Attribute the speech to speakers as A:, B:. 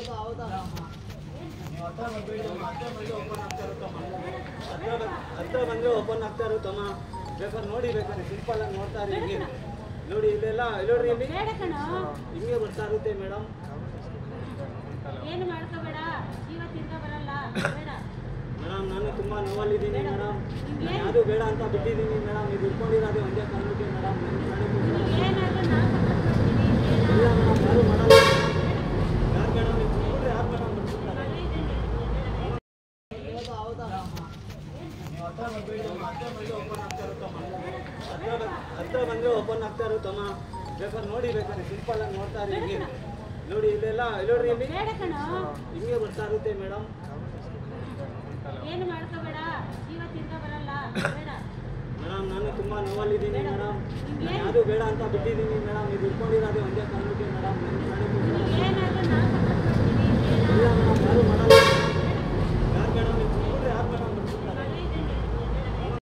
A: ನೀವು ಹತ್ರ ಬಂದ್ಬಿಡಿ ಅಮ್ಮ, ಹತ್ರ ಬಂದ್ರೆ ಓಪನ್ ಆಗ್ತಾ ಇರುತ್ತಮ್ಮ ಹತ್ರ ಬಂದ್- ಹತ್ರ ಬಂದ್ರೆ ಓಪನ್ ಆಗ್ತಾ ಇರುತ್ತಮ್ಮ ಬೇಕಾದ್ರೆ ನೋಡಿ ಬೇಕಾದ್ರೆ ಸಿಂಪಲ್ ಆಗಿ ನೋಡ್ತಾ ಇರಿ ಹಿಂಗೆ ನೋಡಿ ಇಲ್ಲೆಲ್ಲ ಇಲ್ಲಿ ನೋಡ್ರಿ ಇಲ್ಲಿ
B: ಬೇಡ ಕಣೋ
A: ಹಿಂಗೆ ಬರ್ತಾ ಇರುತ್ತೆ ಮೇಡಮ್
B: ಏನು ಮಾಡ್ಕೋಬೇಡ ಜೀವ ತಿರ್ಗ ಬರಲ್ಲ ಬೇಡ
A: ಮೇಡಮ್ ನಾನು ತುಂಬಾ ನೋವಲ್ಲಿದ್ದೀನಿ ಮೇಡಮ್ ನಾನು ಯಾವುದು ಬೇಡ ಅಂತ ಬಿಟ್ಟಿದ್ದೀನಿ ಮೇಡಮ್ ಇದು ಇಟ್ಕೊಂಡಿರೋದೇ ಒಂದೇ ಕಾರಣಕ್ಕೆ ಮೇಡಮ್ ನನ್ನ ಕಡೆಗೂ
B: ನೀನು ಏನಾದ್ರೂ ನಾ ಸಪೋರ್ಟ್ ಮಾಡ್ತೀನಿ
A: ಇಲ್ಲ ಮೇಡಮ್ ಯಾರು ಮಾಡಲ್ಲ ಯಾರು ಮೇಡಮ್ ನೀವು ಬಿಟ್ಬಿಟ್ರೆ ಯಾರು ಮೇಡಮ್ ಬಿಟ್ಬಿಡ್ತಾರೆ ನೀವು ಹತ್ರ ಬಂದ್ಬಿಡಿ ಅಮ್ಮ, ಹತ್ರ ಬಂದ್ರೆ ಓಪನ್ ಆಗ್ತಾ ಇರುತ್ತಮ್ಮ ಹತ್ರ ಬಂದ್- ಹತ್ರ ಬಂದ್ರೆ ಓಪನ್ ಆಗ್ತಾ ಇರುತ್ತಮ್ಮ ಬೇಕಾದ್ರೆ ನೋಡಿ ಬೇಕಾದ್ರೆ ಸಿಂಪಲ್ ಆಗಿ ನೋಡ್ತಾ ಇರಿ ಹಿಂಗೆ ನೋಡಿ ಇಲ್ಲೆಲ್ಲ ಇಲ್ಲಿ ನೋಡ್ರಿ ಇಲ್ಲಿ
B: ಬೇಡ ಕಣೋ
A: ಹಿಂಗೆ ಬರ್ತಾ ಇರುತ್ತೆ ಮೇಡಮ್
B: ಏನು ಮಾಡ್ಕೋಬೇಡ ಜೀವ ತಿರ್ಗ ಬರಲ್ಲ ಬೇಡ
A: ಮೇಡಮ್ ನಾನು ತುಂಬಾ ನೋವಲ್ಲಿದ್ದೀನಿ ಮೇಡಮ್ ನಾನು ಯಾವುದು ಬೇಡ ಅಂತ ಬಿಟ್ಟಿದ್ದೀನಿ ಮೇಡಮ್ ಇದು ಇಟ್ಕೊಂಡಿರೋದೇ ಒಂದೇ ಕಾರಣಕ್ಕೆ ಮೇಡಮ್ ನನ್ನ ಕಡೆಗೂ
B: ನೀನು ಏನಾದ್ರೂ